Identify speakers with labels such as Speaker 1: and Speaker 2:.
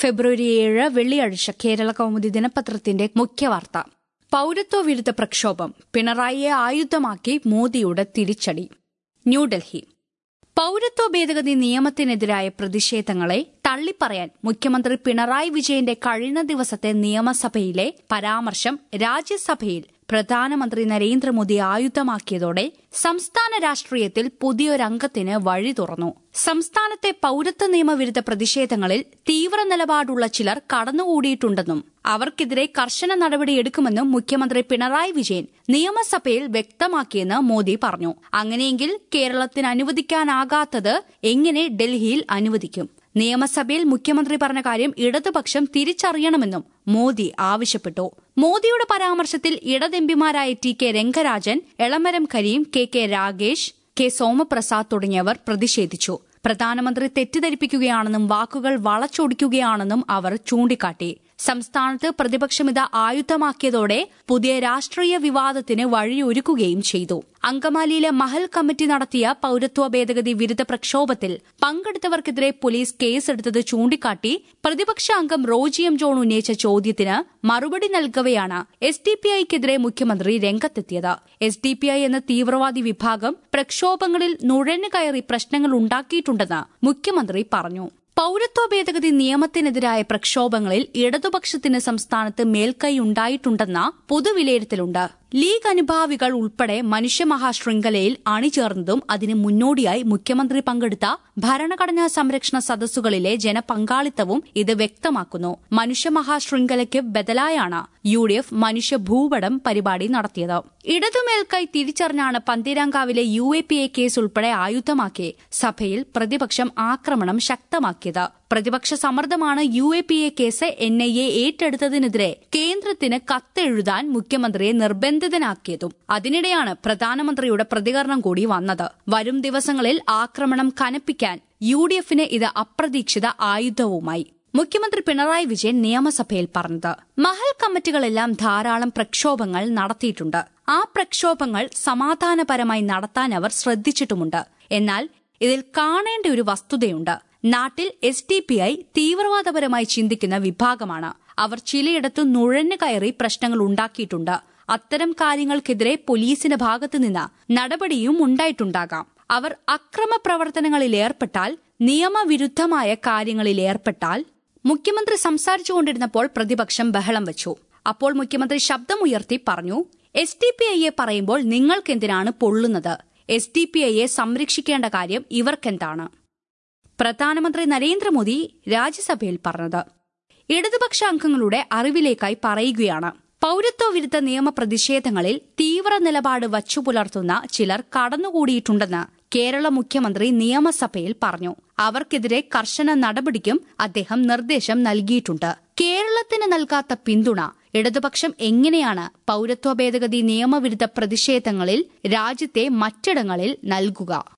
Speaker 1: ഫെബ്രുവരി ഏഴ് വെള്ളിയാഴ്ച കേരള കൗമുദി ദിനപത്രത്തിന്റെ മുഖ്യവാർത്ത പൌരത്വ വിരുദ്ധ പ്രക്ഷോഭം പിണറായിയെ ആയുധമാക്കി മോദിയുടെ തിരിച്ചടി ന്യൂഡൽഹി പൌരത്വ ഭേദഗതി നിയമത്തിനെതിരായ പ്രതിഷേധങ്ങളെ തള്ളിപ്പറയാൻ മുഖ്യമന്ത്രി പിണറായി വിജയന്റെ കഴിഞ്ഞ ദിവസത്തെ നിയമസഭയിലെ പരാമർശം രാജ്യസഭയിൽ പ്രധാനമന്ത്രി നരേന്ദ്രമോദി ആയുധമാക്കിയതോടെ സംസ്ഥാന രാഷ്ട്രീയത്തിൽ പുതിയൊരംഗത്തിന് വഴി തുറന്നു സംസ്ഥാനത്തെ പൌരത്വ നിയമവിരുദ്ധ പ്രതിഷേധങ്ങളിൽ തീവ്ര നിലപാടുള്ള ചിലർ കടന്നുകൂടിയിട്ടുണ്ടെന്നും അവർക്കെതിരെ കർശന നടപടിയെടുക്കുമെന്നും മുഖ്യമന്ത്രി പിണറായി വിജയൻ നിയമസഭയിൽ വ്യക്തമാക്കിയെന്ന് മോദി പറഞ്ഞു അങ്ങനെയെങ്കിൽ കേരളത്തിന് അനുവദിക്കാനാകാത്തത് എങ്ങനെ ഡൽഹിയിൽ അനുവദിക്കും നിയമസഭയിൽ മുഖ്യമന്ത്രി പറഞ്ഞ കാര്യം ഇടതുപക്ഷം തിരിച്ചറിയണമെന്നും മോദി ആവശ്യപ്പെട്ടു മോദിയുടെ പരാമർശത്തിൽ ഇടതെമ്പിമാരായ T K Rangarajan Elamaram Kareem K K Ragesh K Somaprasad തുടങ്ങിയവർ പ്രതിഷേധിച്ചു പ്രധാനമന്ത്രി തെറ്റിദ്ധരിപ്പിക്കുകയാണെന്നും വാക്കുകൾ വളച്ചൊടിക്കുകയാണെന്നും അവർ ചൂണ്ടിക്കാട്ടി സംസ്ഥാനത്ത് പ്രതിപക്ഷമിത ആയുധമാക്കിയതോടെ പുതിയ രാഷ്ട്രീയ വിവാദത്തിന് വഴിയൊരുക്കുകയും ചെയ്തു അങ്കമാലിയിലെ മഹൽ കമ്മിറ്റി നടത്തിയ പൌരത്വ ഭേദഗതി വിരുദ്ധ പ്രക്ഷോഭത്തിൽ പങ്കെടുത്തവർക്കെതിരെ പോലീസ് കേസെടുത്തത് ചൂണ്ടിക്കാട്ടി പ്രതിപക്ഷ അംഗം റോജി എം ജോൺ ഉന്നയിച്ച ചോദ്യത്തിന് മറുപടി നൽകവെയാണ് എസ് ഡി പി ഐക്കെതിരെ മുഖ്യമന്ത്രി രംഗത്തെത്തിയത് എസ് ഡി പി ഐ എന്ന തീവ്രവാദി വിഭാഗം പ്രക്ഷോഭങ്ങളിൽ നുഴഞ്ഞുകയറി പ്രശ്നങ്ങൾ ഉണ്ടാക്കിയിട്ടുണ്ടെന്ന് മുഖ്യമന്ത്രി പറഞ്ഞു പൌരത്വ ഭേദഗതി നിയമത്തിനെതിരായ പ്രക്ഷോഭങ്ങളിൽ ഇടതുപക്ഷത്തിന് സംസ്ഥാനത്ത് മേൽക്കൈയുണ്ടായിട്ടുണ്ടെന്ന പൊതുവിലയിരുത്തലുണ്ട് ലീഗ് അനുഭാവികൾ ഉൾപ്പെടെ മനുഷ്യമഹാശൃംഖലയിൽ അണിചേർന്നതും അതിന് മുന്നോടിയായി മുഖ്യമന്ത്രി പങ്കെടുത്ത ഭരണഘടനാ സംരക്ഷണ സദസ്സുകളിലെ ജനപങ്കാളിത്തവും ഇത് വ്യക്തമാക്കുന്നു മനുഷ്യമഹാശൃംഖലയ്ക്ക് ബദലായാണ് യു ഡി എഫ് മനുഷ്യഭൂപടം പരിപാടി നടത്തിയത് ഇടതുമേൽക്കൈ തിരിച്ചറിഞ്ഞാണ് പന്തീരാങ്കാവിലെ U A P A case ഉൾപ്പെടെ ആയുധമാക്കി സഭയിൽ പ്രതിപക്ഷം ആക്രമണം ശക്തമാക്കിയത് പ്രതിപക്ഷ സമ്മർദ്ദമാണ് U A P A case N I A ഏറ്റെടുത്തതിനെതിരെ കേന്ദ്രത്തിന് കത്തെഴുതാൻ മുഖ്യമന്ത്രിയെ നിർബന്ധിതനാക്കിയതും അതിനിടെയാണ് പ്രധാനമന്ത്രിയുടെ പ്രതികരണം കൂടി വന്നത് വരും ദിവസങ്ങളിൽ ആക്രമണം കനപ്പിക്കാൻ യു ഡി എഫിന് ഇത് അപ്രതീക്ഷിത ആയുധവുമായി മുഖ്യമന്ത്രി പിണറായി വിജയൻ നിയമസഭയിൽ പറഞ്ഞത് മഹൽ കമ്മിറ്റികളെല്ലാം ധാരാളം പ്രക്ഷോഭങ്ങൾ നടത്തിയിട്ടുണ്ട് ആ പ്രക്ഷോഭങ്ങൾ സമാധാനപരമായി നടത്താൻ അവർ ശ്രദ്ധിച്ചിട്ടുമുണ്ട് എന്നാൽ ഇതിൽ കാണേണ്ട ഒരു വസ്തുതയുണ്ട് നാട്ടിൽ എസ് ഡി പി ഐ തീവ്രവാദപരമായി ചിന്തിക്കുന്ന വിഭാഗമാണ് അവർ ചിലയിടത്ത് നുഴഞ്ഞു കയറി പ്രശ്നങ്ങൾ ഉണ്ടാക്കിയിട്ടുണ്ട് അത്തരം കാര്യങ്ങൾക്കെതിരെ പോലീസിന്റെ ഭാഗത്തുനിന്ന് നടപടിയും ഉണ്ടായിട്ടുണ്ടാകാം അവർ അക്രമ പ്രവർത്തനങ്ങളിൽ ഏർപ്പെട്ടാൽ നിയമവിരുദ്ധമായ കാര്യങ്ങളിൽ ഏർപ്പെട്ടാൽ മുഖ്യമന്ത്രി സംസാരിച്ചുകൊണ്ടിരുന്നപ്പോൾ പ്രതിപക്ഷം ബഹളം വെച്ചു അപ്പോൾ മുഖ്യമന്ത്രി ശബ്ദമുയർത്തി പറഞ്ഞു എസ് ഡി പി ഐയെ പറയുമ്പോൾ നിങ്ങൾക്കെന്തിനാണ് പൊള്ളുന്നത് എസ് ഡി പി ഐയെ സംരക്ഷിക്കേണ്ട കാര്യം ഇവർക്കെന്താണ് പ്രധാനമന്ത്രി നരേന്ദ്രമോദി രാജ്യസഭയിൽ പറഞ്ഞത് ഇടതുപക്ഷ അംഗങ്ങളുടെ അറിവിലേക്കായി പറയുകയാണ് പൌരത്വ വിരുദ്ധ നിയമ പ്രതിഷേധങ്ങളിൽ തീവ്ര നിലപാട് വച്ചുപുലർത്തുന്ന ചിലർ കടന്നുകൂടിയിട്ടുണ്ടെന്ന് കേരള മുഖ്യമന്ത്രി നിയമസഭയിൽ പറഞ്ഞു അവർക്കെതിരെ കർശന നടപടിക്കും അദ്ദേഹം നിർദ്ദേശം നൽകിയിട്ടുണ്ട് കേരളത്തിന് നൽകാത്ത പിന്തുണ ഇടതുപക്ഷം എങ്ങനെയാണ് പൌരത്വ ഭേദഗതി നിയമവിരുദ്ധ പ്രതിഷേധങ്ങളിൽ രാജ്യത്തെ മറ്റിടങ്ങളിൽ നൽകുക